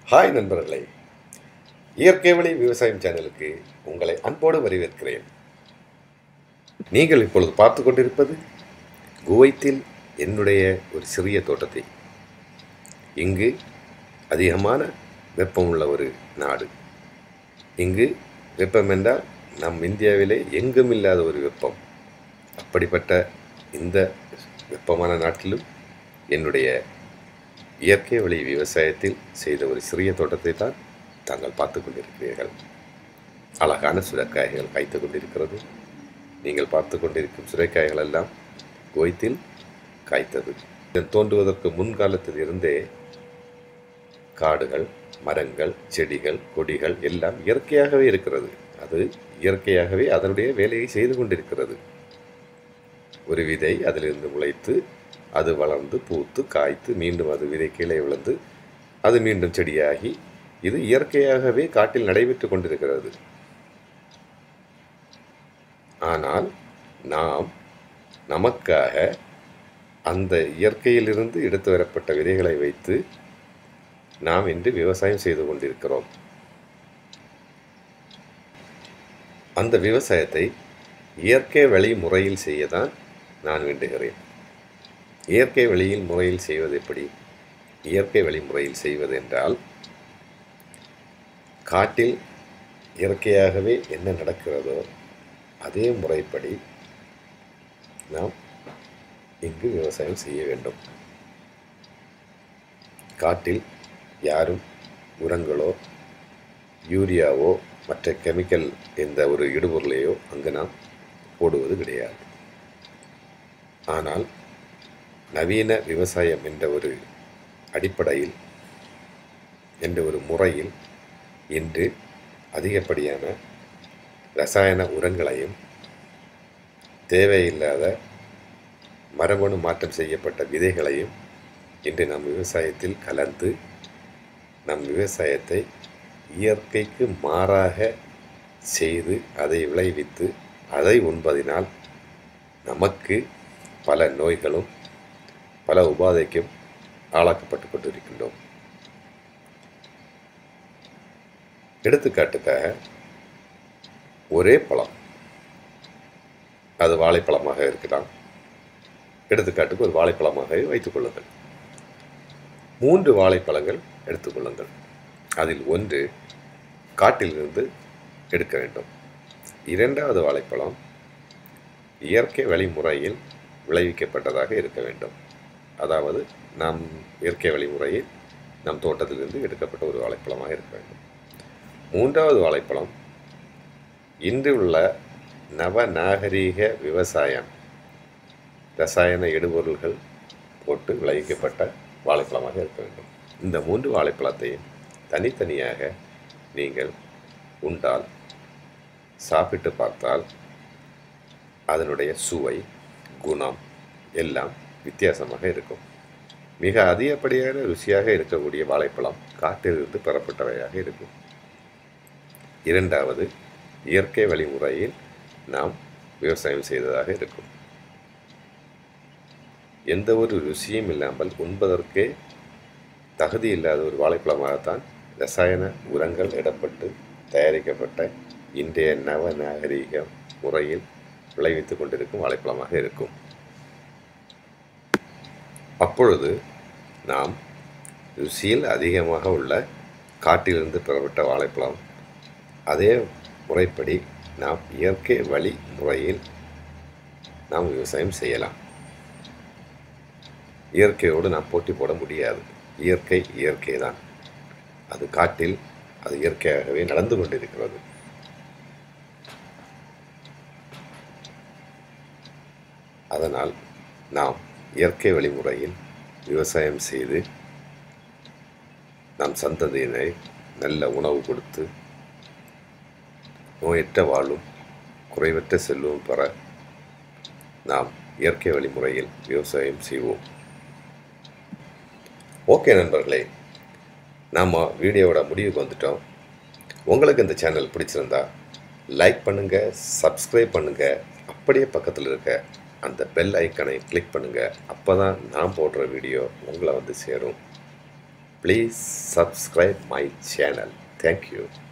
hi நண்பர்களே இயற்கை வழி விவசாயம் சேனலுக்கு உங்களை அன்போடு வரவேற்கிறேன் நீங்கள் இப்பொழுது பார்த்து கொண்டிருப்பது குவைத்தில் என்னுடைய ஒரு சிறிய தோட்டத்தை இங்கு அதிகமான வெப்பம் உள்ள ஒரு நாடு இங்கு வெப்பம் என்றால் நம் இந்தியாவிலே எங்கும் இல்லாத ஒரு வெப்பம் அப்படிப்பட்ட இந்த வெப்பமான நாட்டிலும் என்னுடைய இயற்கை வழி விவசாயத்தில் செய்த ஒரு சிறிய தோட்டத்தை தான் தாங்கள் பார்த்து கொண்டிருக்கிறீர்கள் அழகான சுரைக்காய்கள் காய்த்து கொண்டிருக்கிறது நீங்கள் பார்த்து கொண்டிருக்கும் சுரைக்காய்கள் எல்லாம் குவைத்தில் காய்த்தது இது தோன்றுவதற்கு முன்காலத்தில் இருந்தே காடுகள் மரங்கள் செடிகள் கொடிகள் எல்லாம் இயற்கையாகவே இருக்கிறது அது இயற்கையாகவே அதனுடைய வேலையை செய்து கொண்டிருக்கிறது ஒரு விதை அதிலிருந்து முளைத்து அது வளர்ந்து பூத்து காய்த்து மீண்டும் அது விதை கீழே விழுந்து அது மீண்டும் செடியாகி இது இயற்கையாகவே காட்டில் நடைபெற்று கொண்டிருக்கிறது ஆனால் நாம் நமக்காக அந்த இயற்கையிலிருந்து எடுத்து வரப்பட்ட விதைகளை வைத்து நாம் இன்று விவசாயம் செய்து கொண்டிருக்கிறோம் அந்த விவசாயத்தை இயற்கை வழி முறையில் செய்ய தான் நான் வேண்டுகிறேன் இயற்கை வழியில் முறையில் செய்வது எப்படி இயற்கை வழி முறையில் செய்வது என்றால் காட்டில் இயற்கையாகவே என்ன நடக்கிறதோ அதே முறைப்படி நாம் இங்கு விவசாயம் செய்ய வேண்டும் காட்டில் யாரும் உரங்களோ யூரியாவோ மற்ற கெமிக்கல் எந்த ஒரு இடுபொருளையோ அங்கு நாம் போடுவது கிடையாது ஆனால் நவீன விவசாயம் என்ற ஒரு அடிப்படையில் என்ற ஒரு முறையில் இன்று அதிகப்படியான ரசாயன உரங்களையும் தேவையில்லாத மரபணு மாற்றம் செய்யப்பட்ட விதைகளையும் இன்று நம் விவசாயத்தில் கலந்து நம் விவசாயத்தை இயற்கைக்கு மாறாக செய்து அதை விளைவித்து அதை உண்பதினால் நமக்கு பல நோய்களும் பல உபாதைக்கும் ஆளாக்கப்பட்டு கொண்டிருக்கின்றோம் எடுத்துக்காட்டுக்காக ஒரே பழம் அது வாழைப்பழமாக இருக்கலாம் எடுத்துக்காட்டுக்கு ஒரு வாழைப்பழமாகவே வைத்துக் கொள்ளுங்கள் மூன்று வாழைப்பழங்கள் எடுத்துக்கொள்ளுங்கள் அதில் ஒன்று காட்டிலிருந்து எடுக்க வேண்டும் இரண்டாவது வாழைப்பழம் இயற்கை வழிமுறையில் விளைவிக்கப்பட்டதாக இருக்க வேண்டும் அதாவது நாம் இயற்கை வழிமுறையில் நம் தோட்டத்திலிருந்து எடுக்கப்பட்ட ஒரு வாழைப்பழமாக இருக்க வேண்டும் மூன்றாவது வாழைப்பழம் இன்று உள்ள நவநாகரீக விவசாயம் ரசாயன இடுபொருள்கள் போட்டு விளைவிக்கப்பட்ட வாழைப்பழமாக இருக்க வேண்டும் இந்த மூன்று வாழைப்பழத்தையும் தனித்தனியாக நீங்கள் உண்டால் சாப்பிட்டு பார்த்தால் அதனுடைய சுவை குணம் எல்லாம் வித்தியாசமாக இருக்கும் மிக அதிகப்படியான ருசியாக இருக்கக்கூடிய வாழைப்பழம் காட்டிலிருந்து பெறப்பட்டவையாக இருக்கும் இரண்டாவது இயற்கை வழிமுறையில் நாம் விவசாயம் செய்ததாக இருக்கும் எந்த ஒரு ருசியும் இல்லாமல் உண்பதற்கே தகுதி இல்லாத ஒரு வாழைப்பழமாகத்தான் ரசாயன உரங்கள் இடப்பட்டு தயாரிக்கப்பட்ட இன்றைய நவநாகரீக முறையில் விளைவித்து கொண்டிருக்கும் வாழைப்பழமாக இருக்கும் அப்பொழுது நாம் ருசியில் அதிகமாக உள்ள காட்டிலிருந்து பெறப்பட்ட வாழைப்பழம் அதே முறைப்படி நாம் இயற்கை வழி முறையில் நாம் விவசாயம் செய்யலாம் இயற்கையோடு நாம் போட்டி போட முடியாது இயற்கை இயற்கை தான் அது காட்டில் அது இயற்கையாகவே நடந்து கொண்டிருக்கிறது அதனால் நாம் இயற்கை வழிமுறையில் விவசாயம் செய்து நம் சந்ததியினை நல்ல உணவு கொடுத்து நோயற்ற வாழும் குறைவற்ற செல்வம் பெற நாம் இயற்கை வழிமுறையில் விவசாயம் செய்வோம் ஓகே நண்பர்களே நாம் வீடியோவோட முடிவுக்கு வந்துட்டோம் உங்களுக்கு இந்த சேனல் பிடிச்சிருந்தா லைக் பண்ணுங்கள் சப்ஸ்கிரைப் பண்ணுங்கள் அப்படியே பக்கத்தில் இருக்க அந்த பெல் ஐக்கனை கிளிக் பண்ணுங்கள் அப்போ தான் நான் போடுற வீடியோ உங்களை வந்து சேரும் please subscribe my channel thank you